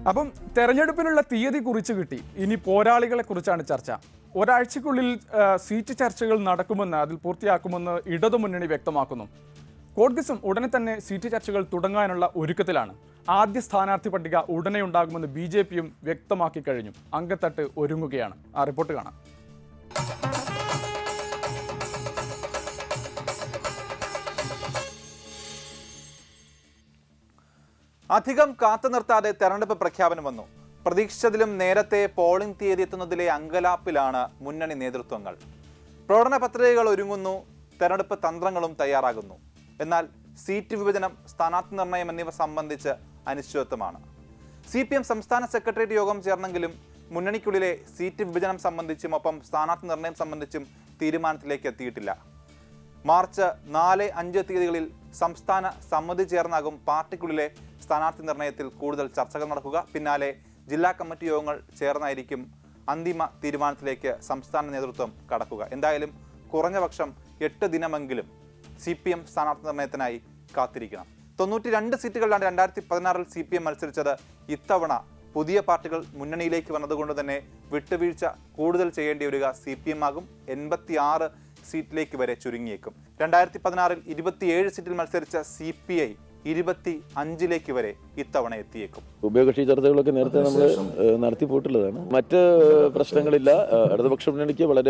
അപ്പം തെരഞ്ഞെടുപ്പിനുള്ള തീയതി കുറിച്ച് കിട്ടി ഇനി പോരാളികളെ കുറിച്ചാണ് ചർച്ച ഒരാഴ്ചക്കുള്ളിൽ ആ, സീറ്റ് ചർച്ചകൾ നടക്കുമെന്ന് അതിൽ പൂർത്തിയാക്കുമെന്ന് ഇടതുമുന്നണി വ്യക്തമാക്കുന്നു കോൺഗ്രസും ഉടനെ തന്നെ സീറ്റ് ചർച്ചകൾ തുടങ്ങാനുള്ള ഒരുക്കത്തിലാണ് ആദ്യ സ്ഥാനാർത്ഥി പട്ടിക ഉടനെ ഉണ്ടാകുമെന്ന് ബി ജെ പിയും വ്യക്തമാക്കി കഴിഞ്ഞു അങ്കത്തട്ട് ഒരുങ്ങുകയാണ് ആ റിപ്പോർട്ട് കാണാം അധികം കാത്തു നിർത്താതെ തെരഞ്ഞെടുപ്പ് പ്രഖ്യാപനം വന്നു പ്രതീക്ഷിച്ചതിലും നേരത്തെ പോളിംഗ് തീയതി എത്തുന്നതിലെ അങ്കലാപ്പിലാണ് മുന്നണി നേതൃത്വങ്ങൾ പ്രകടന പത്രികകൾ ഒരുങ്ങുന്നു തെരഞ്ഞെടുപ്പ് തന്ത്രങ്ങളും തയ്യാറാകുന്നു എന്നാൽ സീറ്റ് വിഭജനം സ്ഥാനാർത്ഥി നിർണയം എന്നിവ സംബന്ധിച്ച് അനിശ്ചിതത്വമാണ് സി പി എം സംസ്ഥാന സെക്രട്ടേറിയറ്റ് യോഗം ചേർന്നെങ്കിലും മുന്നണിക്കുള്ളിലെ സീറ്റ് വിഭജനം സംബന്ധിച്ചും ഒപ്പം സ്ഥാനാർത്ഥി നിർണയം സംബന്ധിച്ചും തീരുമാനത്തിലേക്ക് എത്തിയിട്ടില്ല മാർച്ച് നാല് അഞ്ച് തീയതികളിൽ സംസ്ഥാന സമിതി ചേർന്നാകും പാർട്ടിക്കുള്ളിലെ സ്ഥാനാർത്ഥി നിർണയത്തിൽ കൂടുതൽ ചർച്ചകൾ നടക്കുക പിന്നാലെ ജില്ലാ കമ്മിറ്റി യോഗങ്ങൾ ചേർന്നായിരിക്കും അന്തിമ തീരുമാനത്തിലേക്ക് സംസ്ഥാന നേതൃത്വം കടക്കുക എന്തായാലും കുറഞ്ഞപക്ഷം എട്ട് ദിനമെങ്കിലും സി പി എം സ്ഥാനാർത്ഥി നിർണയത്തിനായി കാത്തിരിക്കണം തൊണ്ണൂറ്റി രണ്ട് സീറ്റുകളിലാണ് രണ്ടായിരത്തി പതിനാറിൽ സി പി എം മത്സരിച്ചത് ഇത്തവണ പുതിയ പാർട്ടികൾ മുന്നണിയിലേക്ക് വന്നതുകൊണ്ട് തന്നെ വിട്ടുവീഴ്ച കൂടുതൽ ചെയ്യേണ്ടി വരിക സി പി എം ആകും എൺപത്തി ആറ് സീറ്റിലേക്ക് വരെ ചുരുങ്ങിയേക്കും രണ്ടായിരത്തി പതിനാറിൽ ഇരുപത്തിയേഴ് സീറ്റിൽ മത്സരിച്ച സി പി ഐ ഇരുപത്തി അഞ്ചിലേക്ക് വരെ ഇത്തവണ എത്തിയേക്കും ഉഭയകക്ഷി ചർച്ചകളൊക്കെ നേരത്തെ നമ്മൾ നടത്തി പോയിട്ടുള്ളതാണ് മറ്റ് പ്രശ്നങ്ങളില്ല ഏഹ് ഇടതുപക്ഷ മുന്നണിക്ക് വളരെ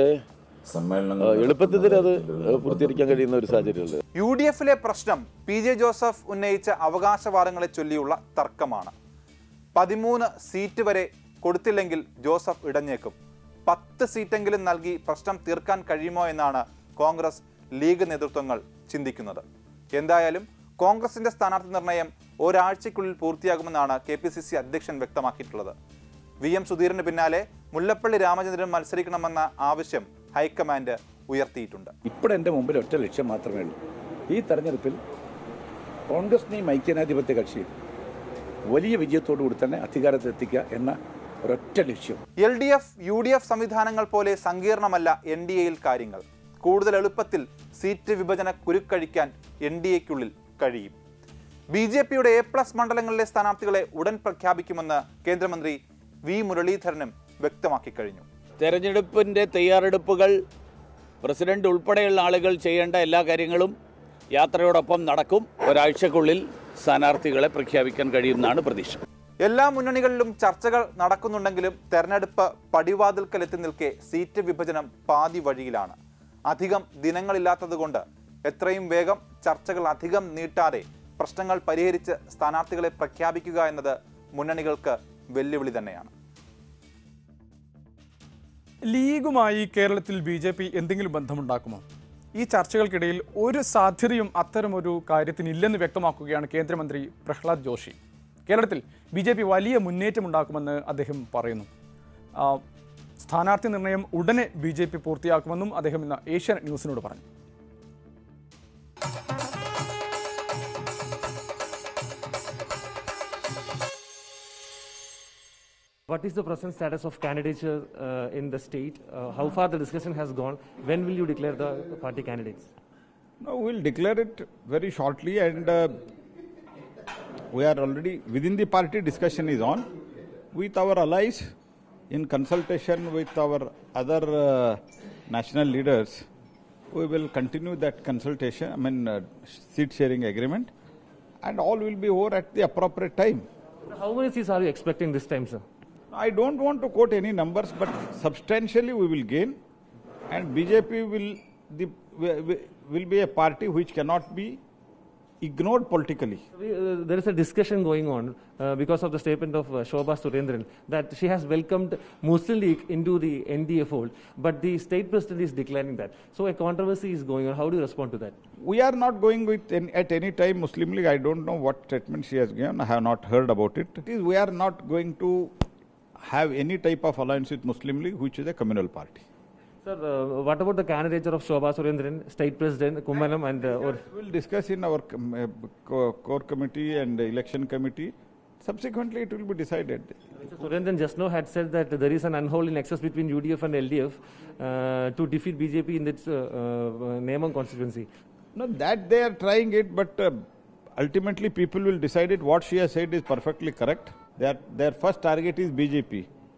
ഏഹ് എളുപ്പത്തിൽ അത് പൂർത്തീകരിക്കാൻ കഴിയുന്ന ഒരു സാഹചര്യമുണ്ട് യു ഡി എഫിലെ പ്രശ്നം പി ജെ ജോസഫ് ഉന്നയിച്ച അവകാശവാദങ്ങളെ ചൊല്ലിയുള്ള തർക്കമാണ് പതിമൂന്ന് സീറ്റ് വരെ കൊടുത്തില്ലെങ്കിൽ ജോസഫ് ഇടഞ്ഞേക്കും പത്ത് സീറ്റെങ്കിലും നൽകി പ്രശ്നം തീർക്കാൻ കഴിയുമോ എന്നാണ് കോൺഗ്രസ് ലീഗ് നേതൃത്വങ്ങൾ ചിന്തിക്കുന്നത് എന്തായാലും കോൺഗ്രസിന്റെ സ്ഥാനാർത്ഥി നിർണയം ഒരാഴ്ചയ്ക്കുള്ളിൽ പൂർത്തിയാകുമെന്നാണ് കെ പി സി സി അധ്യക്ഷൻ വ്യക്തമാക്കിയിട്ടുള്ളത് വി എം സുധീറിന് പിന്നാലെ മുല്ലപ്പള്ളി രാമചന്ദ്രൻ മത്സരിക്കണമെന്ന ആവശ്യം ഹൈക്കമാൻഡ് ഉയർത്തിയിട്ടുണ്ട് ഇപ്പോൾ എൻ്റെ മുമ്പിൽ ഒറ്റ ലക്ഷ്യം മാത്രമേ ഉള്ളൂ ഈ തെരഞ്ഞെടുപ്പിൽ കോൺഗ്രസിനെയും ഐക്യനാധിപത്യ കക്ഷിയും വലിയ വിജയത്തോടു കൂടി തന്നെ അധികാരത്തിലെത്തിക്കുക എന്ന ഒരൊറ്റ ലക്ഷ്യം L D F U D F സംവിധാനങ്ങൾ പോലെ സങ്കീർണമല്ല എൻ ഡി എയിൽ കാര്യങ്ങൾ കൂടുതൽ എളുപ്പത്തിൽ സീറ്റ് വിഭജന കുരുക്കഴിക്കാൻ എൻ ഡി എക്കുള്ളിൽ കഴിയും ബി ജെ പിയുടെ എ പ്ലസ് മണ്ഡലങ്ങളിലെ സ്ഥാനാർത്ഥികളെ ഉടൻ പ്രഖ്യാപിക്കുമെന്ന് കേന്ദ്രമന്ത്രി വി മുരളീധരനും വ്യക്തമാക്കി കഴിഞ്ഞു തെരഞ്ഞെടുപ്പിൻ്റെ തയ്യാറെടുപ്പുകൾ പ്രസിഡന്റ് ഉൾപ്പെടെയുള്ള ആളുകൾ ചെയ്യേണ്ട എല്ലാ കാര്യങ്ങളും യാത്രയോടൊപ്പം നടക്കും ഒരാഴ്ചക്കുള്ളിൽ സ്ഥാനാർത്ഥികളെ പ്രഖ്യാപിക്കാൻ കഴിയുമെന്നാണ് പ്രതീക്ഷ എല്ലാ മുന്നണികളിലും ചർച്ചകൾ നടക്കുന്നുണ്ടെങ്കിലും തെരഞ്ഞെടുപ്പ് പടിവാതിൽക്കൽ എത്തി നിൽക്കെ സീറ്റ് വിഭജനം പാതി വഴിയിലാണ് അധികം ദിനങ്ങളില്ലാത്തതുകൊണ്ട് എത്രയും വേഗം ചർച്ചകൾ അധികം നീട്ടാതെ പ്രശ്നങ്ങൾ പരിഹരിച്ച് സ്ഥാനാർത്ഥികളെ പ്രഖ്യാപിക്കുക എന്നത് മുന്നണികൾക്ക് വെല്ലുവിളി തന്നെയാണ് ലീഗുമായി കേരളത്തിൽ ബി ജെ പി എന്തെങ്കിലും ബന്ധമുണ്ടാക്കുമോ ഈ ചർച്ചകൾക്കിടയിൽ ഒരു സാധ്യതയും അത്തരമൊരു കാര്യത്തിന് ഇല്ലെന്ന് വ്യക്തമാക്കുകയാണ് കേന്ദ്രമന്ത്രി പ്രഹ്ലാദ് ജോഷി കേരളത്തിൽ ബി ജെ പി വലിയ മുന്നേറ്റമുണ്ടാക്കുമെന്ന് അദ്ദേഹം പറയുന്നു ആ, സ്ഥാനാർത്ഥി നിർണയം ഉടനെ ബി ജെ പി പൂർത്തിയാക്കുമെന്നും അദ്ദേഹം ഇന്ന് ഏഷ്യൻ ന്യൂസിനോട് പറഞ്ഞു What is the present status of candidature uh, in the state? Uh, how far the discussion has gone? When will you declare the party candidates? No, we'll declare it very shortly, and uh, we are already within the party. Discussion is on with our allies in consultation with our other uh, national leaders. We will continue that consultation. I mean, uh, seat sharing agreement, and all will be over at the appropriate time. How many seats are you expecting this time, sir? I don't want to quote any numbers, but substantially we will gain, and BJP will the will will be a party which cannot be ignored politically. We, uh, there is a discussion going on uh, because of the statement of uh, Shobha Surendran that she has welcomed Muslim League into the NDA fold, but the state president is declining that. So a controversy is going on. How do you respond to that? We are not going with any, at any time Muslim League. I don't know what statement she has given. I have not heard about it. It is we are not going to have any type of alliance with Muslim League, which is a communal party. Sir, uh, what about the candidature of Shobha Surendran, state president, Kumalam, and uh, or We will discuss in our com- uh, co- core committee and election committee. Subsequently, it will be decided. Mr. Surendran just now had said that there is an unholy nexus between UDF and LDF uh, to defeat BJP in its uh, uh, Neman constituency. No, that they are trying it, but uh, ultimately people will decide it. What she has said is perfectly correct. Their, their first target is BJP.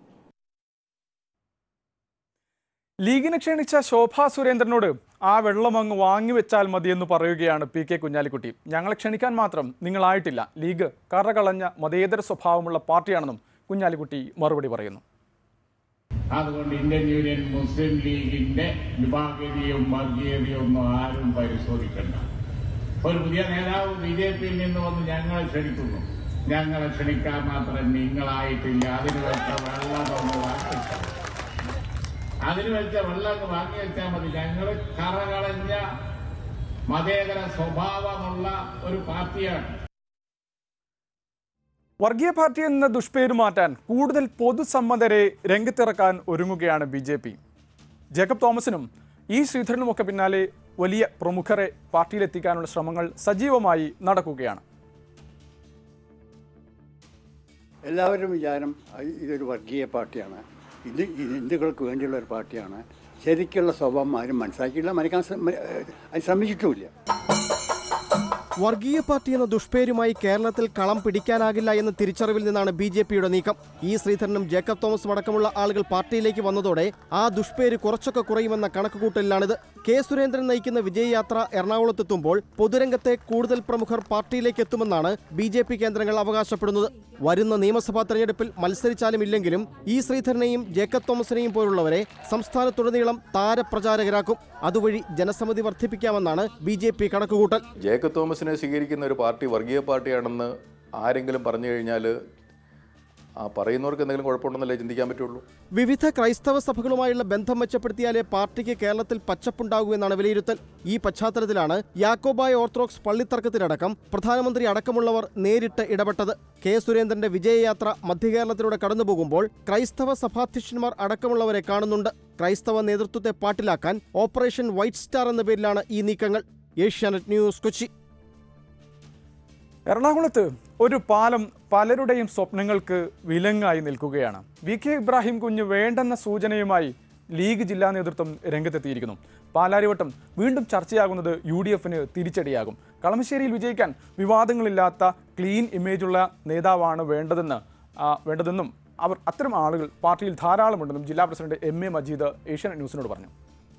ലീഗിനെ ക്ഷണിച്ച ശോഭാ സുരേന്ദ്രനോട് ആ വെള്ളം അങ്ങ് വാങ്ങിവെച്ചാൽ മതിയെന്ന് പറയുകയാണ് P K Kunhalikutty ഞങ്ങളെ ക്ഷണിക്കാൻ മാത്രം നിങ്ങളായിട്ടില്ല league കറകളഞ്ഞ മതേതര സ്വഭാവമുള്ള പാർട്ടിയാണെന്നും കുഞ്ഞാലിക്കുട്ടി മറുപടി പറയുന്നു അതുകൊണ്ട് ഇന്ത്യൻ യൂണിയൻ മുസ്ലിം ലീഗിന്റെ വിഭാഗീയതയും വർഗീയതയും ഒന്നും ആരും പരിശോധിക്കണ്ട ഒരു പുതിയ നേതാവ് ബി ജെ പിയിൽ നിന്ന് വന്ന് ഞങ്ങളെ ക്ഷണിക്കുന്നു ഞങ്ങളെ ക്ഷണിക്കാൻ മാത്രം നിങ്ങളായിട്ടില്ല അതിന് വെച്ച വെള്ളം ഒന്ന് വാങ്ങി വെച്ചാൽ മതി. അതിന് വെച്ച വെള്ളം ഒന്ന് വാങ്ങി വെച്ചാൽ മതി ഞങ്ങൾ കറകളഞ്ഞ മതേതര സ്വഭാവമുള്ള ഒരു പാർട്ടിയാണ് വർഗീയ പാർട്ടി എന്ന ദുഷ്പേര് മാറ്റാൻ കൂടുതൽ പൊതുസമ്മതരെ രംഗത്തിറക്കാൻ ഒരുങ്ങുകയാണ് ബി ജെ പി ജേക്കബ് തോമസിനും ഇ ശ്രീധരനുമൊക്കെ പിന്നാലെ വലിയ പ്രമുഖരെ പാർട്ടിയിലെത്തിക്കാനുള്ള ശ്രമങ്ങൾ സജീവമായി നടക്കുകയാണ് എല്ലാവരും വിചാരം അത് ഇതൊരു വർഗീയ പാർട്ടിയാണ് ഇത് ഇത് ഹിന്ദുക്കൾക്ക് വേണ്ടിയുള്ള ഒരു പാർട്ടിയാണ് ശരിക്കുള്ള സ്വഭാവം ആരും മനസ്സിലാക്കിയില്ല മനസ്സിലാക്കാൻ ശ്രമ- അത് ശ്രമിച്ചിട്ടുമില്ല വർഗീയ പാർട്ടി എന്ന ദുഷ്പേരുമായി കേരളത്തിൽ കളം പിടിക്കാനാകില്ല എന്ന തിരിച്ചറിവിൽ നിന്നാണ് ബി ജെ പിയുടെ നീക്കം ഇ ശ്രീധരനും ജേക്കബ് തോമസും അടക്കമുള്ള ആളുകൾ പാർട്ടിയിലേക്ക് വന്നതോടെ ആ ദുഷ്പേര് കുറച്ചൊക്കെ കുറയുമെന്ന കണക്കുകൂട്ടലിലാണിത് കെ സുരേന്ദ്രൻ നയിക്കുന്ന വിജയയാത്ര എറണാകുളത്തെത്തുമ്പോൾ പൊതുരംഗത്തെ കൂടുതൽ പ്രമുഖർ പാർട്ടിയിലേക്ക് എത്തുമെന്നാണ് ബി ജെ പി കേന്ദ്രങ്ങൾ അവകാശപ്പെടുന്നത് വരുന്ന നിയമസഭാ തെരഞ്ഞെടുപ്പിൽ മത്സരിച്ചാലും ഇല്ലെങ്കിലും ഇ ശ്രീധരനെയും ജേക്കബ് തോമസിനെയും പോലുള്ളവരെ സംസ്ഥാനത്തുടനീളം താരപ്രചാരകരാക്കും അതുവഴി ജനസമിതി വർദ്ധിപ്പിക്കാമെന്നാണ് ബി ജെ പി കണക്കുകൂട്ടൽ ജേക്കബ് തോമസിനെ സ്വീകരിക്കുന്ന ഒരു പാർട്ടി വർഗീയ പാർട്ടിയാണെന്ന് ആരെങ്കിലും പറഞ്ഞു കഴിഞ്ഞാൽ ആ പറയുന്നവർക്ക് എന്തെങ്കിലും കുഴപ്പമുണ്ടെന്നല്ലേ ചിന്തിക്കാൻ പറ്റുള്ളൂ വിവിധ ക്രൈസ്തവ സഭകളുമായുള്ള ബന്ധം മെച്ചപ്പെടുത്തിയാലേ പാർട്ടിക്ക് കേരളത്തിൽ പച്ചപ്പുണ്ടാകൂ എന്നാണ് വിലയിരുത്തൽ ഈ പശ്ചാത്തലത്തിലാണ് യാക്കോബായ ഓർത്തഡോക്സ് പള്ളിത്തർക്കത്തിലടക്കം പ്രധാനമന്ത്രി അടക്കമുള്ളവർ നേരിട്ട് ഇടപെട്ടത് കെ സുരേന്ദ്രന്റെ വിജയയാത്ര മധ്യകേരളത്തിലൂടെ കടന്നുപോകുമ്പോൾ ക്രൈസ്തവ സഭാധ്യക്ഷന്മാർ അടക്കമുള്ളവരെ കാണുന്നുണ്ട് ക്രൈസ്തവ നേതൃത്വത്തെ പാട്ടിലാക്കാൻ ഓപ്പറേഷൻ വൈറ്റ് സ്റ്റാർ എന്ന പേരിലാണ് ഈ നീക്കങ്ങൾ ഏഷ്യാനെറ്റ് ന്യൂസ് കൊച്ചി എറണാകുളത്ത് ഒരു പാലം പലരുടെയും സ്വപ്നങ്ങൾക്ക് വിലങ്ങായി നിൽക്കുകയാണ് വി കെ ഇബ്രാഹിം കുഞ്ഞ് വേണ്ടെന്ന സൂചനയുമായി ലീഗ് ജില്ലാ നേതൃത്വം രംഗത്തെത്തിയിരിക്കുന്നു പാലാരിവട്ടം വീണ്ടും ചർച്ചയാകുന്നത് യു ഡി എഫിന് തിരിച്ചടിയാകും കളമശ്ശേരിയിൽ വിജയിക്കാൻ വിവാദങ്ങളില്ലാത്ത ക്ലീൻ ഇമേജുള്ള നേതാവാണ് വേണ്ടതെന്ന് ആ, വേണ്ടതെന്നും അവർ അത്തരം ആളുകൾ പാർട്ടിയിൽ ധാരാളമുണ്ടെന്നും ജില്ലാ president M A Majeed Asianet ന്യൂസിനോട് പറഞ്ഞു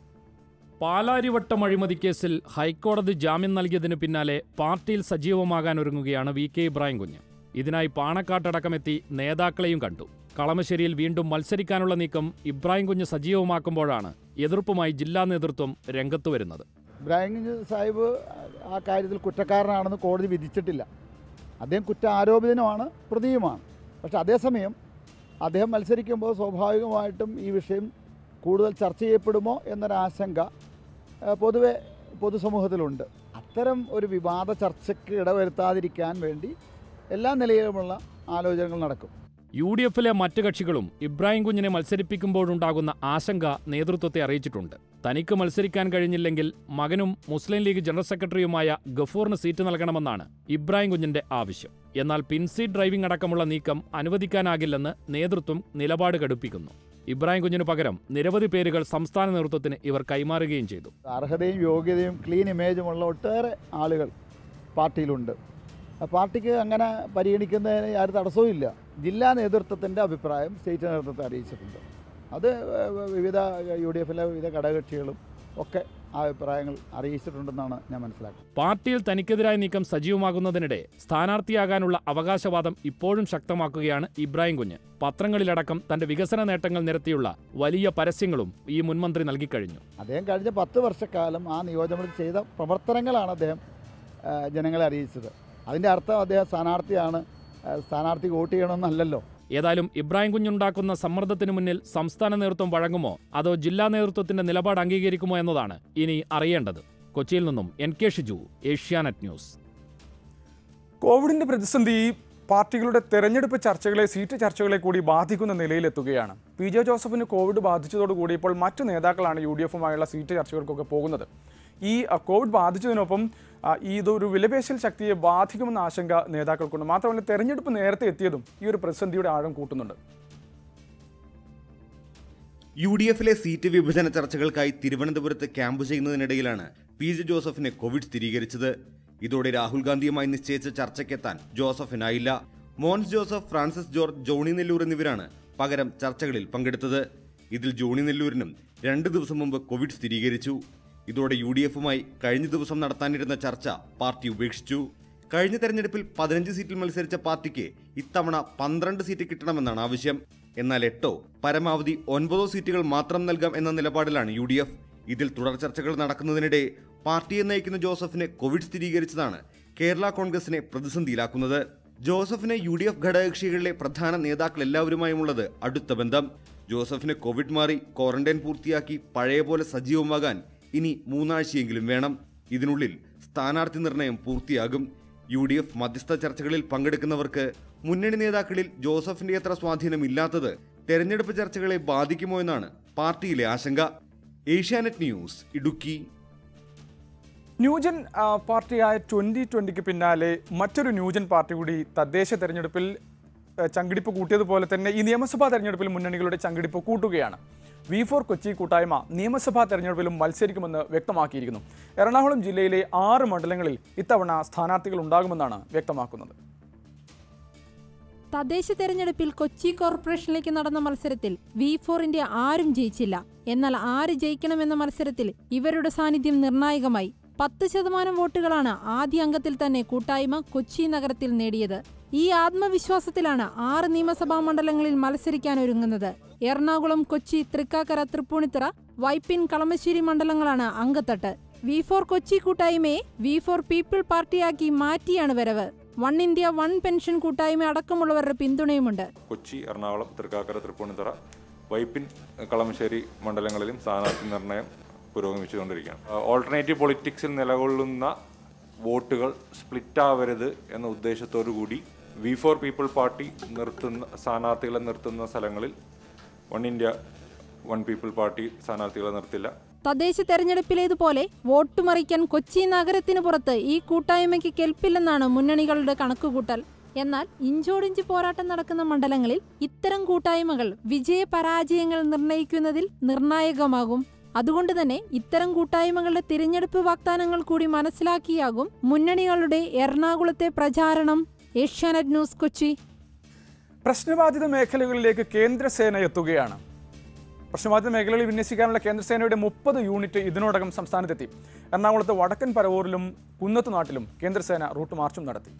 പാലാരിവട്ടം അഴിമതിക്കേസിൽ ഹൈക്കോടതി ജാമ്യം നൽകിയതിനു പിന്നാലെ പാർട്ടിയിൽ സജീവമാകാൻ ഒരുങ്ങുകയാണ് വി കെ ഇബ്രാഹിം കുഞ്ഞ് ഇതിനായി പാണക്കാട്ടടക്കമെത്തി നേതാക്കളെയും കണ്ടു കളമശ്ശേരിയിൽ വീണ്ടും മത്സരിക്കാനുള്ള നീക്കം ഇബ്രാഹിം കുഞ്ഞ് സജീവമാക്കുമ്പോഴാണ് എതിർപ്പുമായി ജില്ലാ നേതൃത്വം രംഗത്തു വരുന്നത് ഇബ്രാഹിം കുഞ്ഞ് സാഹിബ് ആ കാര്യത്തിൽ കുറ്റക്കാരനാണെന്ന് കോടതി വിധിച്ചിട്ടില്ല അദ്ദേഹം കുറ്റാരോപിതനുമാണ് പ്രതിയുമാണ് പക്ഷെ അതേസമയം അദ്ദേഹം മത്സരിക്കുമ്പോൾ സ്വാഭാവികമായിട്ടും ഈ വിഷയം കൂടുതൽ ചർച്ച ചെയ്യപ്പെടുമോ എന്നൊരാശങ്ക ആ, പൊതുവെ പൊതുസമൂഹത്തിലുണ്ട് അത്തരം ഒരു വിവാദ ചർച്ചയ്ക്ക് ഇടവരുത്താതിരിക്കാൻ വേണ്ടി എല്ലാ നിലയിലുമുള്ള ആലോചനകൾ നടക്കും യു ഡി എഫിലെ മറ്റു കക്ഷികളും ഇബ്രാഹിം കുഞ്ഞിനെ മത്സരിപ്പിക്കുമ്പോഴുണ്ടാകുന്ന ആശങ്ക നേതൃത്വത്തെ അറിയിച്ചിട്ടുണ്ട് തനിക്ക് മത്സരിക്കാൻ കഴിഞ്ഞില്ലെങ്കിൽ മകനും മുസ്ലിം ലീഗ് ജനറൽ സെക്രട്ടറിയുമായ ഗഫൂറിന് സീറ്റ് നൽകണമെന്നാണ് ഇബ്രാഹിം കുഞ്ഞിന്റെ ആവശ്യം എന്നാൽ പിൻസീറ്റ് ഡ്രൈവിംഗ് അടക്കമുള്ള നീക്കം അനുവദിക്കാനാകില്ലെന്ന് നേതൃത്വം നിലപാട് കടുപ്പിക്കുന്നു ഇബ്രാഹിം കുഞ്ഞിനു പകരം നിരവധി പേരുകൾ സംസ്ഥാന നേതൃത്വത്തിന് ഇവർ കൈമാറുകയും ചെയ്തു അർഹതയും യോഗ്യതയും ക്ലീൻ ഇമേജുമുള്ള ഒട്ടേറെ ആളുകൾ പാർട്ടിയിലുണ്ട് ആ പാർട്ടിക്ക് അങ്ങനെ പരിഗണിക്കുന്നതിന് യാതൊരു തടസ്സവും ഇല്ല ജില്ലാ നേതൃത്വത്തിൻ്റെ അഭിപ്രായം സ്റ്റേറ്റ് നേതൃത്വത്തെ അറിയിച്ചിട്ടുണ്ട് അത് വിവിധ യു ഡി എഫിലെ വിവിധ ഘടകകക്ഷികളും ഒക്കെ ആ അഭിപ്രായങ്ങൾ അറിയിച്ചിട്ടുണ്ടെന്നാണ് ഞാൻ മനസ്സിലാക്കുന്നത് പാർട്ടിയിൽ തനിക്കെതിരായ നീക്കം സജീവമാകുന്നതിനിടെ സ്ഥാനാർത്ഥിയാകാനുള്ള അവകാശവാദം ഇപ്പോഴും ശക്തമാക്കുകയാണ് ഇബ്രാഹിം കുഞ്ഞ് പത്രങ്ങളിലടക്കം തന്റെ വികസന നേട്ടങ്ങൾ നിരത്തിയുള്ള വലിയ പരസ്യങ്ങളും ഈ മുൻമന്ത്രി നൽകിക്കഴിഞ്ഞു അദ്ദേഹം കഴിഞ്ഞ പത്ത് വർഷക്കാലം ആ നിയോജകമണ്ഡലത്തിൽ ചെയ്ത പ്രവർത്തനങ്ങളാണ് അദ്ദേഹം ആ, ജനങ്ങളെ അറിയിച്ചത് അതിൻ്റെ അർത്ഥം അദ്ദേഹം സ്ഥാനാർത്ഥിയാണ് ആ, സ്ഥാനാർത്ഥിക്ക് വോട്ട് ചെയ്യണമെന്നല്ലല്ലോ ഏതായാലും ഇബ്രാഹിം കുഞ്ഞുണ്ടാക്കുന്ന സമ്മർദ്ദത്തിന് മുന്നിൽ സംസ്ഥാന നേതൃത്വം വഴങ്ങുമോ അതോ ജില്ലാ നേതൃത്വത്തിന്റെ നിലപാട് അംഗീകരിക്കുമോ എന്നതാണ് ഇനി അറിയേണ്ടത് കൊച്ചിയിൽ നിന്നും N K Shiju Asianet news കോവിഡിന്റെ പ്രതിസന്ധി പാർട്ടികളുടെ തെരഞ്ഞെടുപ്പ് ചർച്ചകളെ സീറ്റ് ചർച്ചകളെ കൂടി ബാധിക്കുന്ന നിലയിലെത്തുകയാണ് പി ജെ ജോസഫിന് കോവിഡ് ബാധിച്ചതോടുകൂടി ഇപ്പോൾ മറ്റു നേതാക്കളാണ് യു ഡി എഫുമായുള്ള സീറ്റ് ചർച്ചകൾക്കൊക്കെ പോകുന്നത് ഈ അ, കോവിഡ് ബാധിച്ചതിനൊപ്പം ആ, ഇതൊരു വിലപേശൽ ശക്തിയെ ബാധിക്കുമെന്ന ആശങ്ക നേതാക്കൾക്കുണ്ട് മാത്രമല്ല തെരഞ്ഞെടുപ്പ് നേരത്തെ എത്തിയതും ഈ ഒരു പ്രതിസന്ധിയുടെ ആഴം കൂട്ടുന്നുണ്ട് യു ഡി എഫിലെ സീറ്റ് വിഭജന ചർച്ചകൾക്കായി തിരുവനന്തപുരത്ത് ക്യാമ്പ് ചെയ്യുന്നതിനിടയിലാണ് പി ജെ ജോസഫിന് കോവിഡ് സ്ഥിരീകരിച്ചത് ഇതോടെ രാഹുൽ ഗാന്ധിയുമായി നിശ്ചയിച്ച ചർച്ചയ്ക്കെത്താൻ ജോസഫിനായില്ല മോൻസ് ജോസഫ് ഫ്രാൻസിസ് ജോർജ് ജോണി നെല്ലൂർ എന്നിവരാണ് പകരം ചർച്ചകളിൽ പങ്കെടുത്തത് ഇതിൽ ജോണി നെല്ലൂരിനും രണ്ട് ദിവസം മുമ്പ് കോവിഡ് സ്ഥിരീകരിച്ചു ഇതോടെ യു ഡി എഫുമായി കഴിഞ്ഞ ദിവസം നടത്താനിരുന്ന ചർച്ച പാർട്ടി ഉപേക്ഷിച്ചു കഴിഞ്ഞ തെരഞ്ഞെടുപ്പിൽ പതിനഞ്ച് സീറ്റിൽ മത്സരിച്ച പാർട്ടിക്ക് ഇത്തവണ പന്ത്രണ്ട് സീറ്റ് കിട്ടണമെന്നാണ് ആവശ്യം എന്നാൽ എട്ടോ പരമാവധി ഒൻപതോ സീറ്റുകൾ മാത്രം നൽകാം എന്ന നിലപാടിലാണ് യു ഡി എഫ് ഇതിൽ തുടർ ചർച്ചകൾ നടക്കുന്നതിനിടെ പാർട്ടിയെ നയിക്കുന്ന ജോസഫിന് കോവിഡ് സ്ഥിരീകരിച്ചതാണ് കേരള കോൺഗ്രസിനെ പ്രതിസന്ധിയിലാക്കുന്നത് ജോസഫിന് യു ഡി എഫ് ഘടകകക്ഷികളിലെ പ്രധാന നേതാക്കൾ എല്ലാവരുമായുമുള്ളത് അടുത്ത ബന്ധം ജോസഫിന് കോവിഡ് മാറി ക്വാറന്റൈൻ പൂർത്തിയാക്കി പഴയ പോലെ സജീവമാകാൻ ഇനി മൂന്നാഴ്ചയെങ്കിലും വേണം ഇതിനുള്ളിൽ സ്ഥാനാർത്ഥി നിർണയം പൂർത്തിയാകും യു ഡി എഫ് മധ്യസ്ഥ ചർച്ചകളിൽ പങ്കെടുക്കുന്നവർക്ക് മുന്നണി നേതാക്കളിൽ ജോസഫിന്റെ അത്ര സ്വാധീനമില്ലാത്തത് തെരഞ്ഞെടുപ്പ് ചർച്ചകളെ ബാധിക്കുമോ എന്നാണ് പാർട്ടിയിലെ ആശങ്ക ഏഷ്യാനെറ്റ് ന്യൂസ് ഇടുക്കി ന്യൂജൻ ആ, പാർട്ടിയായ ട്വൻ്റി ട്വൻ്റിക്ക് പിന്നാലെ മറ്റൊരു ന്യൂജൻ പാർട്ടി കൂടി തദ്ദേശ തെരഞ്ഞെടുപ്പിൽ ആ, ചങ്കിടിപ്പ് കൂട്ടിയതുപോലെ തന്നെ ഈ നിയമസഭാ തെരഞ്ഞെടുപ്പിൽ മുന്നണികളുടെ ചങ്കിടിപ്പ് കൂട്ടുകയാണ് വി ഫോർ കൊച്ചി കൂട്ടായ്മ നിയമസഭാ തെരഞ്ഞെടുപ്പിലും മത്സരിക്കുമെന്ന് വ്യക്തമാക്കിയിരിക്കുന്നു എറണാകുളം ജില്ലയിലെ ആറ് മണ്ഡലങ്ങളിൽ ഇത്തവണ സ്ഥാനാർത്ഥികൾ ഉണ്ടാകുമെന്നാണ് വ്യക്തമാക്കുന്നത് തദ്ദേശ തെരഞ്ഞെടുപ്പിൽ കൊച്ചി കോർപ്പറേഷനിലേക്ക് നടന്ന മത്സരത്തിൽ വി ഫോറിന്റെ ആരും ജയിച്ചില്ല എന്നാൽ ആര് ജയിക്കണമെന്ന മത്സരത്തിൽ ഇവരുടെ സാന്നിധ്യം നിർണായകമായി പത്ത് ശതമാനം വോട്ടുകളാണ് ആദ്യ അംഗത്തിൽ തന്നെ കൂട്ടായ്മ കൊച്ചി നഗരത്തിൽ നേടിയത് ഈ ആത്മവിശ്വാസത്തിലാണ് ആറ് നിയമസഭാ മണ്ഡലങ്ങളിൽ മത്സരിക്കാൻ ഒരുങ്ങുന്നത് എറണാകുളം കൊച്ചി തൃക്കാക്കര തൃപ്പൂണിത്തുറ വൈപ്പിൻ കളമശ്ശേരി മണ്ഡലങ്ങളാണ് അങ്കത്തട്ട് വി ഫോർ കൊച്ചി കൂട്ടായ്മയെ വി ഫോർ പീപ്പിൾ പാർട്ടിയാക്കി മാറ്റിയാണ് വരവ് വൺ ഇന്ത്യ വൺ പെൻഷൻ കൂട്ടായ്മ അടക്കമുള്ളവരുടെ പിന്തുണയുമുണ്ട് കൊച്ചി എറണാകുളം തൃക്കാക്കര തൃപ്പൂണിത്തുറ വൈപ്പിൻ കളമശ്ശേരി മണ്ഡലങ്ങളിലും സ്ഥാനാർത്ഥി നിർണയം പുരോഗമിച്ചുകൊണ്ടിരിക്കുകയാണ് ഓൾട്ടർനേറ്റീവ് പൊളിറ്റിക്സിൽ നിലകൊള്ളുന്ന വോട്ടുകൾ സ്പ്ലിറ്റ് ആവരുത് എന്ന ഉദ്ദേശത്തോടു കൂടി വി ഫോർ പീപ്പിൾ പാർട്ടി നിർത്തുന്ന സ്ഥാനാർത്ഥികളെ നിർത്തുന്ന സ്ഥലങ്ങളിൽ one India one people party സ്ഥാനാർത്ഥികളെ നിർത്തില്ല തദ്ദേശ തെരഞ്ഞെടുപ്പിലേതുപോലെ വോട്ട് മറിക്കാൻ കൊച്ചി നഗരത്തിന് പുറത്ത് ഈ കൂട്ടായ്മയ്ക്ക് കെൽപ്പില്ലെന്നാണ് മുന്നണികളുടെ കണക്കുകൂട്ടൽ എന്നാൽ ഇഞ്ചോടിഞ്ച് പോരാട്ടം നടക്കുന്ന മണ്ഡലങ്ങളിൽ ഇത്തരം കൂട്ടായ്മകൾ വിജയപരാജയങ്ങൾ നിർണ്ണയിക്കുന്നതിൽ നിർണായകമാകും അതുകൊണ്ട് തന്നെ ഇത്തരം കൂട്ടായ്മകളുടെ തിരഞ്ഞെടുപ്പ് വാഗ്ദാനങ്ങൾ കൂടി മനസ്സിലാക്കിയാകും മുന്നണികളുടെ എറണാകുളത്തെ പ്രചാരണം ഏഷ്യാനെറ്റ് ന്യൂസ് കൊച്ചി പ്രശ്നബാധിത മേഖലകളിലേക്ക് കേന്ദ്രസേന എത്തുകയാണ് പ്രശ്നബാധിത മേഖലകളിൽ വിന്യസിക്കാനുള്ള കേന്ദ്രസേനയുടെ മുപ്പത് യൂണിറ്റ് ഇതിനോടകം സംസ്ഥാനത്തെത്തി എറണാകുളത്ത് വടക്കൻ പരവൂരിലും കുന്നത്തുനാട്ടിലും കേന്ദ്രസേന റൂട്ട് മാർച്ചും നടത്തി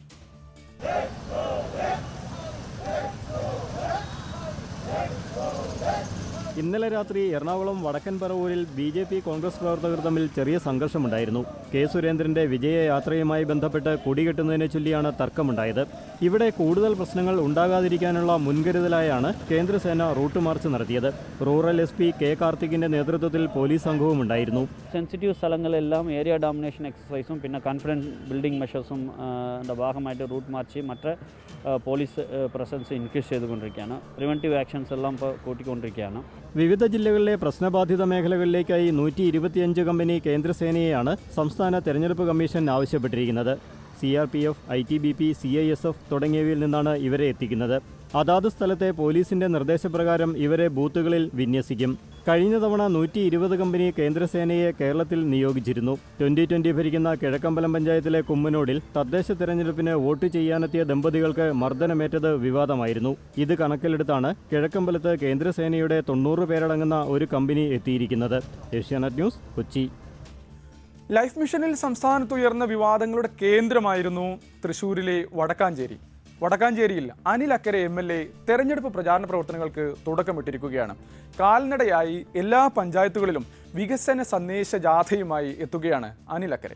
ഇന്നലെ രാത്രി എറണാകുളം വടക്കൻ പറവൂരിൽ ബി ജെ പി കോൺഗ്രസ് പ്രവർത്തകർ തമ്മിൽ ചെറിയ സംഘർഷമുണ്ടായിരുന്നു കെ സുരേന്ദ്രന്റെ വിജയയാത്രയുമായി ബന്ധപ്പെട്ട് കൊടികെട്ടുന്നതിനെ ചൊല്ലിയാണ് തർക്കമുണ്ടായത് ഇവിടെ കൂടുതൽ പ്രശ്നങ്ങൾ ഉണ്ടാകാതിരിക്കാനുള്ള മുൻകരുതലായാണ് കേന്ദ്രസേന റൂട്ട് മാർച്ച് നടത്തിയത് റൂറൽ എസ് പി കെ കാർത്തികിന്റെ നേതൃത്വത്തിൽ പോലീസ് സംഘവും ഉണ്ടായിരുന്നു സെൻസിറ്റീവ് സ്ഥലങ്ങളെല്ലാം ഏരിയ ഡോമിനേഷൻ എക്സസൈസും പിന്നെ കോൺഫിഡൻസ് ബിൽഡിംഗ് മെഷേഴ്സും ഭാഗമായിട്ട് റൂട്ട് മാർച്ച് മറ്റ് ആ, പോലീസ് പ്രസൻസ് ഇൻക്രീസ് ചെയ്തുകൊണ്ടിരിക്കുകയാണ് പ്രിവെൻറ്റീവ് ആക്ഷൻസ് എല്ലാം ഇപ്പോൾ കൂട്ടിക്കൊണ്ടിരിക്കുകയാണ് വിവിധ ജില്ലകളിലെ പ്രശ്നബാധിത മേഖലകളിലേക്കായി നൂറ്റി ഇരുപത്തിയഞ്ച് കമ്പനി കേന്ദ്രസേനയെയാണ് സംസ്ഥാന തെരഞ്ഞെടുപ്പ് കമ്മീഷൻ ആവശ്യപ്പെട്ടിരിക്കുന്നത് C R P F I T B P C I S F തുടങ്ങിയവയിൽ നിന്നാണ് ഇവരെ എത്തിക്കുന്നത് അതാത് സ്ഥലത്തെ പോലീസിന്റെ നിർദ്ദേശപ്രകാരം ഇവരെ ബൂത്തുകളിൽ വിന്യസിക്കും കഴിഞ്ഞ തവണ നൂറ്റി ഇരുപത് കമ്പനി കേന്ദ്രസേനയെ കേരളത്തിൽ നിയോഗിച്ചിരുന്നു ട്വന്റി ട്വന്റി ഭരിക്കുന്ന കിഴക്കമ്പലം പഞ്ചായത്തിലെ കുമ്മനോടിൽ തദ്ദേശ തെരഞ്ഞെടുപ്പിന് വോട്ട് ചെയ്യാനെത്തിയ ദമ്പതികൾക്ക് മർദ്ദനമേറ്റത് വിവാദമായിരുന്നു ഇത് കണക്കിലെടുത്താണ് കിഴക്കമ്പലത്ത് കേന്ദ്രസേനയുടെ തൊണ്ണൂറ് പേരടങ്ങുന്ന ഒരു കമ്പനി എത്തിയിരിക്കുന്നത് ഏഷ്യാനെറ്റ് ന്യൂസ് കൊച്ചി ലൈഫ് മിഷനിൽ സംസ്ഥാനത്ത് ഉയർന്ന വിവാദങ്ങളുടെ കേന്ദ്രമായിരുന്നു തൃശൂരിലെ വടക്കാഞ്ചേരി വടക്കാഞ്ചേരിയിൽ അനിൽ അക്കരെ എം എൽ എ തെരഞ്ഞെടുപ്പ് പ്രചാരണ പ്രവർത്തനങ്ങൾക്ക് തുടക്കമിട്ടിരിക്കുകയാണ് കാൽനടയായി എല്ലാ പഞ്ചായത്തുകളിലും വികസന സന്ദേശ ജാഥയുമായി എത്തുകയാണ് അനിൽ അക്കരെ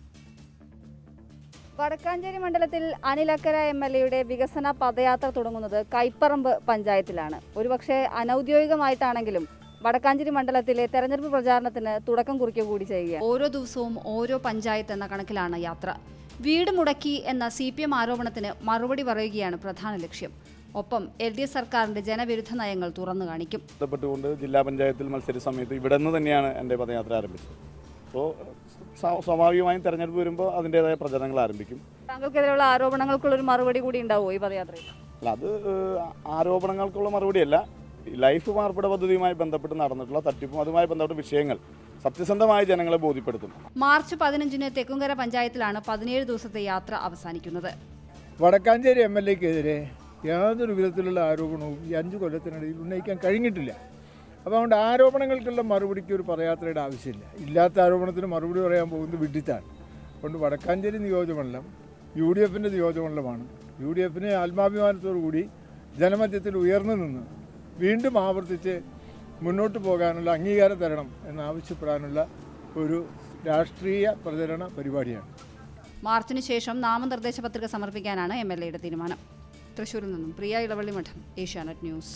വടക്കാഞ്ചേരി മണ്ഡലത്തിൽ അനിലക്കര എം എൽ എയുടെ വികസന പദയാത്ര തുടങ്ങുന്നത് കൈപ്പറമ്പ് പഞ്ചായത്തിലാണ് ഒരുപക്ഷെ അനൗദ്യോഗികമായിട്ടാണെങ്കിലും വടക്കാഞ്ചേരി മണ്ഡലത്തിലെ തെരഞ്ഞെടുപ്പ് പ്രചാരണത്തിന് തുടക്കം കുറിക്കുക കൂടി ചെയ്യുകയാണ് ഓരോ ദിവസവും ഓരോ പഞ്ചായത്ത് എന്ന കണക്കിലാണ് യാത്ര വീട് മുടക്കി എന്ന സി പി എം ആരോപണത്തിന് മറുപടി പറയുകയാണ് പ്രധാന ലക്ഷ്യം ഒപ്പം എൽ ഡി എഫ് സർക്കാരിന്റെ ജനവിരുദ്ധ നയങ്ങൾ തുറന്നു കാണിക്കും ബന്ധപ്പെട്ടുകൊണ്ട് ജില്ലാ പഞ്ചായത്തിൽ മത്സരിച്ച സമയത്ത് ഇവിടെ നിന്ന് തന്നെയാണ് എൻ്റെ പദയാത്ര ആരംഭിച്ചത് അപ്പോൾ സ്വാഭാവികമായും തെരഞ്ഞെടുപ്പ് വരുമ്പോൾ അതിൻ്റേതായ പ്രചരണങ്ങൾ ആരംഭിക്കും താങ്കൾക്കെതിരെയുള്ള ആരോപണങ്ങൾക്കുള്ള ഒരു മറുപടി കൂടി ഉണ്ടാവുമോ ഈ പദയാത്രയിൽ അല്ല അത് ഏഹ്, ആരോപണങ്ങൾക്കുള്ള മറുപടിയല്ല ഈ ലൈഫ് മാർപ്പിട പദ്ധതിയുമായി ബന്ധപ്പെട്ട് നടന്നിട്ടുള്ള തട്ടിപ്പും അതുമായി ബന്ധപ്പെട്ട വിഷയങ്ങൾ സത്യസന്ധമായി ജനങ്ങളെ ബോധ്യപ്പെടുത്തും മാർച്ച് പതിനഞ്ചിന് തെക്കുംകര പഞ്ചായത്തിലാണ് പതിനേഴ് ദിവസത്തെ യാത്ര അവസാനിക്കുന്നത് വടക്കാഞ്ചേരി എം എൽ എക്കെതിരെ യാതൊരു വിധത്തിലുള്ള ആരോപണവും ഈ അഞ്ച് കൊല്ലത്തിനിടയിൽ ഉന്നയിക്കാൻ കഴിഞ്ഞിട്ടില്ല അപ്പോൾ അതുകൊണ്ട് ആരോപണങ്ങൾക്കുള്ള മറുപടിക്ക് ഒരു പദയാത്രയുടെ ആവശ്യമില്ല ഇല്ലാത്ത ആരോപണത്തിന് മറുപടി പറയാൻ പോകുന്നത് വിഡിത്താണ് അതുകൊണ്ട് വടക്കാഞ്ചേരി നിയോജകമണ്ഡലം യു ഡി എഫിൻ്റെ നിയോജകമണ്ഡലമാണ് യു ഡി എഫിന് ആത്മാഭിമാനത്തോടു കൂടി ജനമധ്യത്തിൽ ഉയർന്നു നിന്ന് വീണ്ടും ആവർത്തിച്ച് മുന്നോട്ട് പോകാനുള്ള അംഗീകാരം തരണം എന്നാവശ്യപ്പെടാനുള്ള ഒരു രാഷ്ട്രീയ പ്രചരണ പരിപാടിയാണ് മാർച്ചിന് ശേഷം നാമനിർദ്ദേശ പത്രിക സമർപ്പിക്കാനാണ് എം എൽ എയുടെ തീരുമാനം തൃശൂരിൽ നിന്നും പ്രിയ ഇളവള്ളി മഠം ഏഷ്യാനെറ്റ് ന്യൂസ്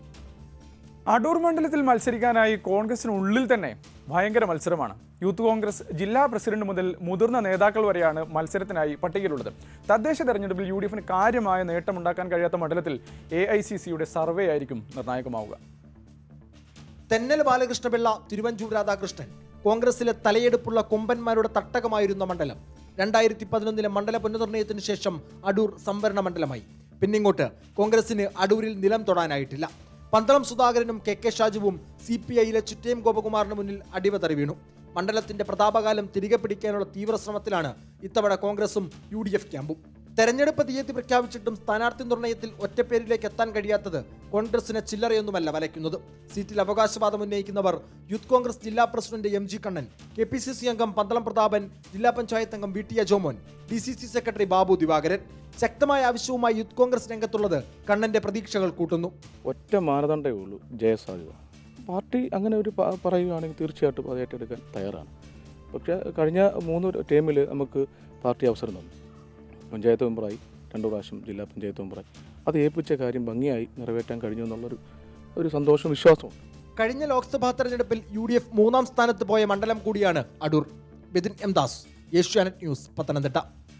അടൂർ മണ്ഡലത്തിൽ മത്സരിക്കാനായി കോൺഗ്രസിനുള്ളിൽ തന്നെ ഭയങ്കര മത്സരമാണ് യൂത്ത് കോൺഗ്രസ് ജില്ലാ പ്രസിഡന്റ് മുതൽ മുതിർന്ന നേതാക്കൾ വരെയാണ് മത്സരത്തിനായി പട്ടികയിലുള്ളത് തദ്ദേശ തെരഞ്ഞെടുപ്പിൽ യു ഡി എഫിന് കാര്യമായ നേട്ടമുണ്ടാക്കാൻ കഴിയാത്ത മണ്ഡലത്തിൽ എ ഐ സി സിയുടെ സർവേ ആയിരിക്കും നിർണായകമാവുക തെന്നൽ ബാലകൃഷ്ണപിള്ള തിരുവഞ്ചൂർ രാധാകൃഷ്ണൻ കോൺഗ്രസിലെ തലയെടുപ്പുള്ള കൊമ്പന്മാരുടെ തട്ടകമായിരുന്ന മണ്ഡലം രണ്ടായിരത്തി പതിനൊന്നിലെ മണ്ഡല പുനർനിർണയത്തിന് ശേഷം അടൂർ സംവരണ മണ്ഡലമായി പിന്നിങ്ങോട്ട് കോൺഗ്രസിന് അടൂരിൽ നിലം തൊടാനായിട്ടില്ല പന്തളം സുധാകരനും കെ കെ ഷാജുവും സി പി ഐയിലെ ചുറ്റയം ഗോപകുമാറിന് മുന്നിൽ അടിവതറി വീണു മണ്ഡലത്തിന്റെ പ്രതാപകാലം തിരികെ പിടിക്കാനുള്ള തീവ്ര ശ്രമത്തിലാണ് ഇത്തവണ കോൺഗ്രസും യു ഡി എഫ് ക്യാമ്പും തെരഞ്ഞെടുപ്പ് തീയതി പ്രഖ്യാപിച്ചിട്ടും സ്ഥാനാർത്ഥി നിർണയത്തിൽ ഒറ്റപ്പേരിലേക്ക് എത്താൻ കഴിയാത്തത് കോൺഗ്രസിനെ ചില്ലറയൊന്നുമല്ല വലയ്ക്കുന്നത് സീറ്റിൽ അവകാശവാദം ഉന്നയിക്കുന്നവർ യൂത്ത് കോൺഗ്രസ് ജില്ലാ president M G Kannan K P C C അംഗം പന്തളം പ്രതാപൻ ജില്ലാ പഞ്ചായത്ത് അംഗം V T Ajomon D C C secretary Babu Divakaran ശക്തമായ ആവശ്യവുമായി യൂത്ത് കോൺഗ്രസ് രംഗത്തുള്ളത് കണ്ണന്റെ പ്രതീക്ഷകൾ കൂട്ടുന്നു ഒറ്റ മാനദണ്ഡമേ ഉള്ളൂ ജയസാധ്യത പാർട്ടി അങ്ങനെ ഒരു പ- പറയുകയാണെങ്കിൽ തീർച്ചയായിട്ടും അത് ഏറ്റെടുക്കാൻ തയ്യാറാണ് പക്ഷേ കഴിഞ്ഞ മൂന്ന് ടീമിൽ നമുക്ക് പാർട്ടി അവസരം തന്നു പഞ്ചായത്ത് മെമ്പറായി രണ്ടു പ്രാവശ്യം ജില്ലാ പഞ്ചായത്ത് മെമ്പറായി അത് ഏൽപ്പിച്ച കാര്യം ഭംഗിയായി നിറവേറ്റാൻ കഴിഞ്ഞു എന്നുള്ളൊരു ഒരു സന്തോഷം വിശ്വാസവും കഴിഞ്ഞ ലോക്സഭാ തെരഞ്ഞെടുപ്പിൽ യു ഡി എഫ് മൂന്നാം സ്ഥാനത്ത് പോയ മണ്ഡലം കൂടിയാണ് അടൂർ ബിതിൻ എം ദാസ് ഏഷ്യാനെറ്റ് ന്യൂസ് പത്തനംതിട്ട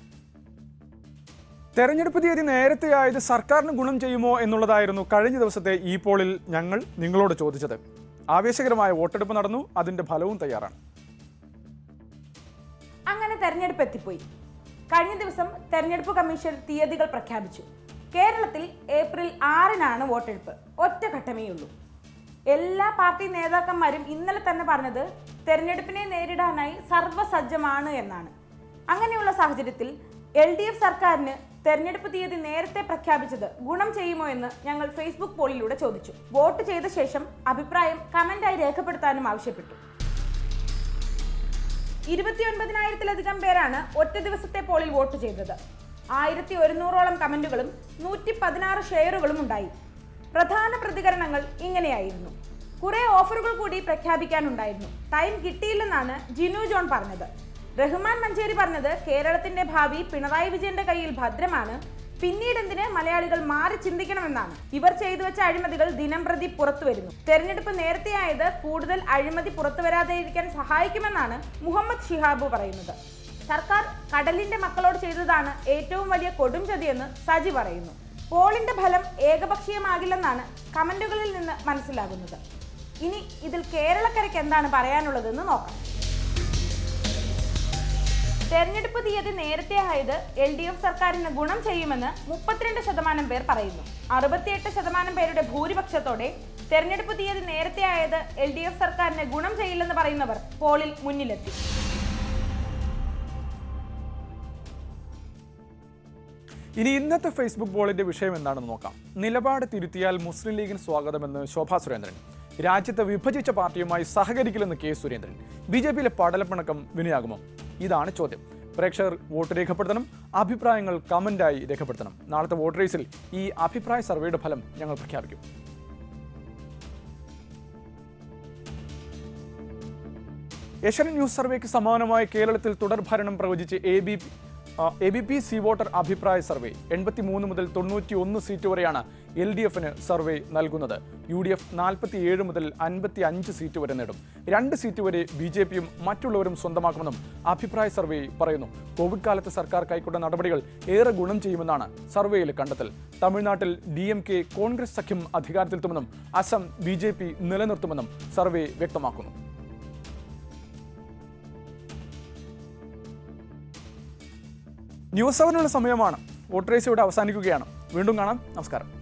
തെരഞ്ഞെടുപ്പ് തീയതി നേരത്തെ ആയത് സർക്കാരിന് ഗുണം ചെയ്യുമോ എന്നുള്ളതായിരുന്നു കഴിഞ്ഞ ദിവസത്തെ ഈ പോളിൽ ഞങ്ങൾ നിങ്ങളോട് ചോദിച്ചത് ആവേശകരമായ വോട്ടെടുപ്പ് നടന്നു അതിന്റെ ഫലവും തയ്യാറാണ് അങ്ങനെ തെരഞ്ഞെടുപ്പ് എത്തിപ്പോയി കഴിഞ്ഞ ദിവസം തെരഞ്ഞെടുപ്പ് കമ്മീഷൻ തീയതികൾ പ്രഖ്യാപിച്ചു കേരളത്തിൽ ഏപ്രിൽ ആറിനാണ് വോട്ടെടുപ്പ് ഒറ്റഘട്ടമേ ഉള്ളൂ എല്ലാ പാർട്ടി നേതാക്കന്മാരും ഇന്നലെ തന്നെ പറഞ്ഞത് തെരഞ്ഞെടുപ്പിനെ നേരിടാനായി സർവ്വസജ്ജമാണ് എന്നാണ് അങ്ങനെയുള്ള സാഹചര്യത്തിൽ എൽ ഡി എഫ് സർക്കാരിന് തെരഞ്ഞെടുപ്പ് തീയതി നേരത്തെ പ്രഖ്യാപിച്ചത് ഗുണം ചെയ്യുമോ എന്ന് ഞങ്ങൾ ഫേസ്ബുക്ക് പോളിലൂടെ ചോദിച്ചു വോട്ട് ചെയ്ത ശേഷം അഭിപ്രായം കമന്റായി രേഖപ്പെടുത്താനും ആവശ്യപ്പെട്ടു ഇരുപത്തിയൊൻപതിനായിരത്തിലധികം പേരാണ് ഒറ്റ ദിവസത്തെ പോളിൽ വോട്ട് ചെയ്തത് ആയിരത്തി ഒരുന്നൂറോളം കമന്റുകളും നൂറ്റി പതിനാറ് ഷെയറുകളും ഉണ്ടായി പ്രധാന പ്രതികരണങ്ങൾ ഇങ്ങനെയായിരുന്നു കുറെ ഓഫറുകൾ കൂടി പ്രഖ്യാപിക്കാനുണ്ടായിരുന്നു ടൈം കിട്ടിയില്ലെന്നാണ് ജിനു ജോൺ പറഞ്ഞത് റഹ്മാൻ മഞ്ചേരി പറഞ്ഞത് കേരളത്തിന്റെ ഭാവി പിണറായി വിജയന്റെ കയ്യിൽ ഭദ്രമാണ് പിന്നീട് എന്തിന് മലയാളികൾ മാറി ചിന്തിക്കണമെന്നാണ് ഇവർ ചെയ്തു വെച്ച അഴിമതികൾ ദിനം പ്രതി പുറത്തു വരുന്നു തെരഞ്ഞെടുപ്പ് നേരത്തെയായത് കൂടുതൽ അഴിമതി പുറത്തു വരാതെയിരിക്കാൻ സഹായിക്കുമെന്നാണ് മുഹമ്മദ് ഷിഹാബ് പറയുന്നത് സർക്കാർ കടലിന്റെ മക്കളോട് ചെയ്തതാണ് ഏറ്റവും വലിയ കൊടും ചതിയെന്ന് സജി പറയുന്നു പോളിന്റെ ഫലം ഏകപക്ഷീയമാകില്ലെന്നാണ് കമന്റുകളിൽ നിന്ന് മനസ്സിലാകുന്നത് ഇനി ഇതിൽ കേരളക്കരയ്ക്ക് എന്താണ് പറയാനുള്ളതെന്ന് നോക്കാം തെരഞ്ഞെടുപ്പ് തീയതി നേരത്തെ ആയത് എൽ ഡി എഫ് സർക്കാരിന് ഗുണം ചെയ്യുമെന്ന് മുപ്പത്തിരണ്ട് ശതമാനം പേർ പറയുന്നു അറുപത്തിയെട്ട് ശതമാനം പേരുടെ ഭൂരിപക്ഷത്തോടെ തെരഞ്ഞെടുപ്പ് തീയതി നേരത്തെ ആയത് എൽ ഡി എഫ് സർക്കാരിന് ഗുണം ചെയ്യില്ലെന്ന് പറയുന്നവർ പോളിൽ മുന്നിലെത്തി ഇനി ഇന്നത്തെ ഫേസ്ബുക്ക് പോളിന്റെ വിഷയം എന്താണെന്ന് നോക്കാം നിലപാട് തിരുത്തിയാൽ മുസ്ലിം ലീഗിന് സ്വാഗതമെന്ന് ശോഭാ സുരേന്ദ്രൻ രാജ്യത്തെ വിഭജിച്ച പാർട്ടിയുമായി സഹകരിക്കില്ലെന്ന് കെ സുരേന്ദ്രൻ ബി ജെ പിയിലെ പടലപ്പിണക്കം വിനയാകുമോ ഇതാണ് ചോദ്യം പ്രേക്ഷകർ വോട്ട് രേഖപ്പെടുത്തണം അഭിപ്രായങ്ങൾ കമന്റായി രേഖപ്പെടുത്തണം നാളത്തെ വോട്ട് റേസിൽ ഈ അഭിപ്രായ സർവേയുടെ ഫലം ഞങ്ങൾ പ്രഖ്യാപിക്കും ഏഷ്യൻ ന്യൂസ് സർവേക്ക് സമാനമായി കേരളത്തിൽ തുടർഭരണം പ്രവചിച്ച് A B A B P C voter അഭിപ്രായ സർവേ എൺപത്തി മൂന്ന് മുതൽ തൊണ്ണൂറ്റി ഒന്ന് സീറ്റ് വരെയാണ് എൽ ഡി എഫിന് സർവേ നൽകുന്നത് യു ഡി എഫ് നാൽപ്പത്തി ഏഴ് മുതൽ അൻപത്തി അഞ്ച് സീറ്റ് വരെ നേടും രണ്ട് സീറ്റ് വരെ ബി ജെ പിയും മറ്റുള്ളവരും സ്വന്തമാക്കുമെന്നും അഭിപ്രായ സർവേ പറയുന്നു കോവിഡ് കാലത്ത് സർക്കാർ കൈക്കൊണ്ട നടപടികൾ ഏറെ ഗുണം ചെയ്യുമെന്നാണ് സർവേയിൽ കണ്ടെത്തൽ തമിഴ്നാട്ടിൽ ഡി എം കെ കോൺഗ്രസ് സഖ്യം അധികാരത്തിലെത്തുമെന്നും അസം ബി ജെ പി നിലനിർത്തുമെന്നും സർവേ വ്യക്തമാക്കുന്നു ന്യൂസ് അവറിനുള്ള സമയമാണ് വോട്ട് റേസ് ഇവിടെ അവസാനിക്കുകയാണ് വീണ്ടും കാണാം നമസ്കാരം